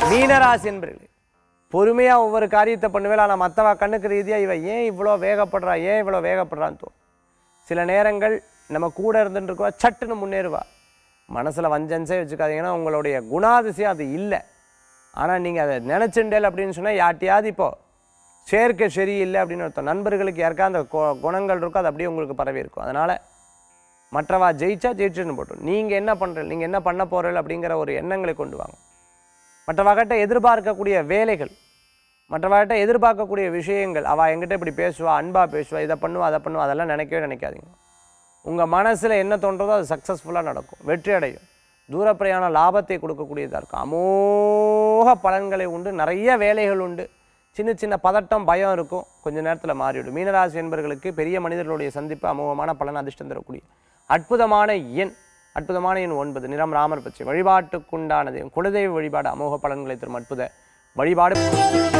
மீனராசி என்பர்களே பொறுமையாக ஒவ்வொரு காரியத்தை பண்ணுவேன் ஆனால் மற்றவா கண்ணுக்கு ரீதியாக இவ ஏன் இவ்வளோ வேகப்படுறா ஏன் இவ்வளோ வேகப்படுறான்னு தோணும் சில நேரங்கள் நம்ம கூட இருந்துட்டு இருக்கோம் சட்டுன்னு முன்னேறுவா மனசில் வஞ்சன்ஸே வச்சுக்காதீங்கன்னா உங்களுடைய குணாதிசயம் அது இல்லை ஆனால் நீங்கள் அதை நினச்சிண்டேல் அப்படின்னு சொன்னால் யார்ட்டையாவது இப்போ சேர்க்கை சரியில்லை அப்படின்னு அர்த்தம் நண்பர்களுக்கு யாருக்கா அந்த கு- குணங்கள் இருக்கோ அது அப்படியே உங்களுக்கு பரவி இருக்கும் அதனால் மற்றவா ஜெயிச்சா ஜெயிச்சுன்னு போட்டோம் நீங்கள் என்ன பண்ணுறீங்க நீங்கள் என்ன பண்ண போகிறீர்கள் அப்படிங்கிற ஒரு எண்ணங்களை கொண்டு வாங்க மற்றவகிட்ட எதிர்பார்க்கக்கூடிய வேலைகள் மற்றவகிட்ட எதிர்பார்க்கக்கூடிய விஷயங்கள் அவள் என்கிட்ட இப்படி பேசுவா அன்பாக பேசுவா இதை பண்ணுவா அதை பண்ணுவா அதெல்லாம் நினைக்கவே நினைக்காதீங்க உங்கள் மனசில் என்ன தோன்றதோ அது சக்ஸஸ்ஃபுல்லாக நடக்கும் வெற்றி அடையும் தூரப்பிரயாண லாபத்தை கொடுக்கக்கூடியதாக இருக்கும் அமோக பலன்களை உண்டு நிறைய வேலைகள் உண்டு சின்ன சின்ன பதட்டம் பயம் இருக்கும் கொஞ்ச நேரத்தில் மாறிவிடும் மீனராசி என்பவர்களுக்கு பெரிய மனிதர்களுடைய சந்திப்பு அமோகமான பலன் அதிர்ஷ்டம் தரக்கூடிய அற்புதமான எண் அற்புதமான எண் ஒன்பது நிறம் ராமர் பச்சை வழிபாட்டுக்குண்டானது குலதெய்வ வழிபாடு அமோக பலன்களை தரும் அற்புத வழிபாடு